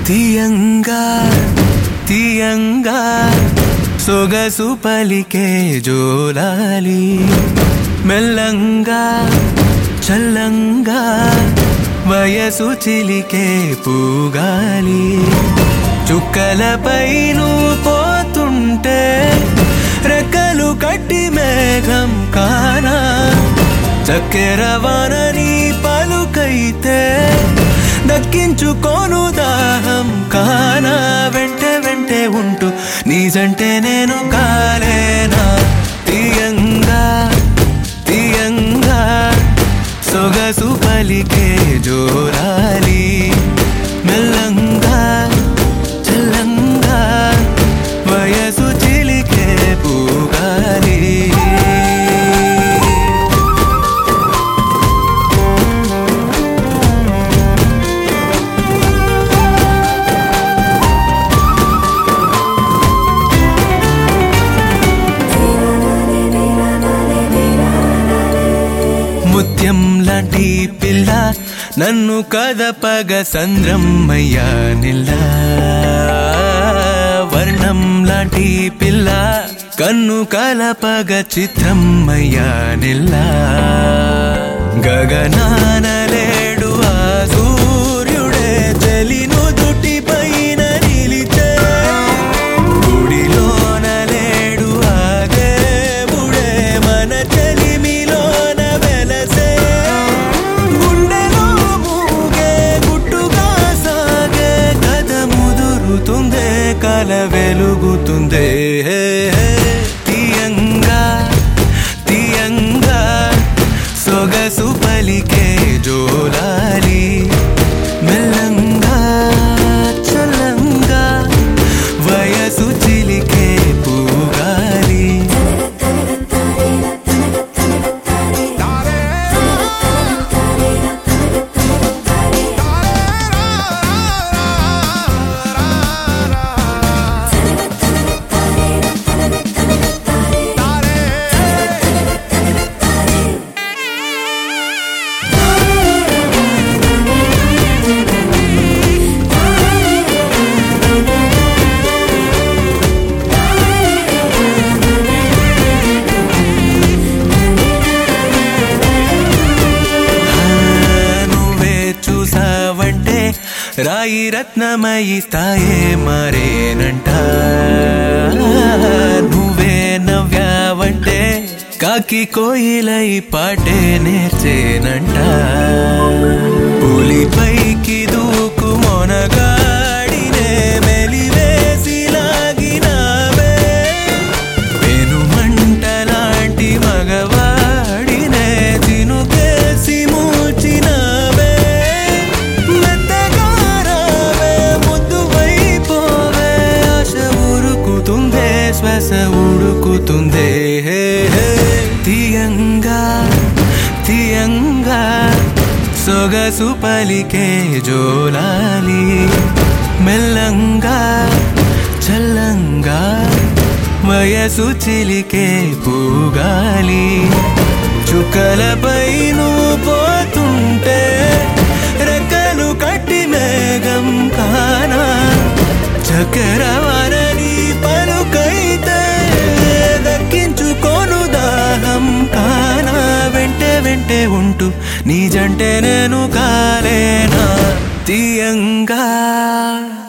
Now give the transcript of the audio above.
తీయంగా తీయంగా సొగసు పలికే జోలాలి మెల్లంగా చల్లంగా వయసు చిలికే పూగాలి చుక్కలపై నువ్వు పోతుంటే రెక్కలు కట్టి మేఘం కానా చక్కెర వానని పలుకైతే దక్కించుకోను దాహం కానా వెంటే వెంటే ఉంటూ నీజంటే నేను కాలేనా తీయంగా తీయంగా సొగసు పలికే జోరాలి మెల్లంగా చల్లంగా వయసు చిలికే పూగాలి ముత్యం లాంటి పిల్ల నన్ను కదపగ సంద్రమ్మయ్యా నిల్ల వర్ణం లాంటి పిల్ల కన్ను కలపగ చిత్రమ్మయ్యా నిల్ల గగనాన లేడు ఆ సూర్యుడే చెలిను దుటి పైన నిలిచే గుడిలోన లేడు ఆ దేవుడే మన చెలిమిలోన వెలసే గుండెలో మూగే గుట్టుగా సాగే కథ ముదురుతుందే కల వెలుగుతుందే హే, హే. తీయంగా తీయంగా సొగసు పలికే జోలాలి మెల్లంగా చల్లంగా వయసు చిలికే పూగాలి నువ్వే చూసావంటే రాయి రత్నమయి స్థాయే మరేనంట నువ్వే నవ్వావంటే కాకి కోయిలై పాటే నేర్చేనంట పులిపైకి దూకు మొనగాడినే మెలివేసి లాగినావే పెనుమంటలాంటి మగవాడినే చినుకేసి మూచినావే మెత్తగారావే ముద్దువైపోవే ఆశ ఉరుకుతుందే శ్వాస ఉడుకుతుందే హే, హే. తీయంగా తీయంగా సొగసు పలికే జోలాలి మెల్లంగా చల్లంగా వయసు చిలికే పూగాలి చుక్కలపై నువ్వు పోతుంటే రెక్కలు కట్టి మేఘం కానా చక్రవరని పలుకైతే దక్కించుకోను దాహం కానా వెంటే వెంటే ఉంటూ నీ జంటే నేను కాలేనా తీయంగా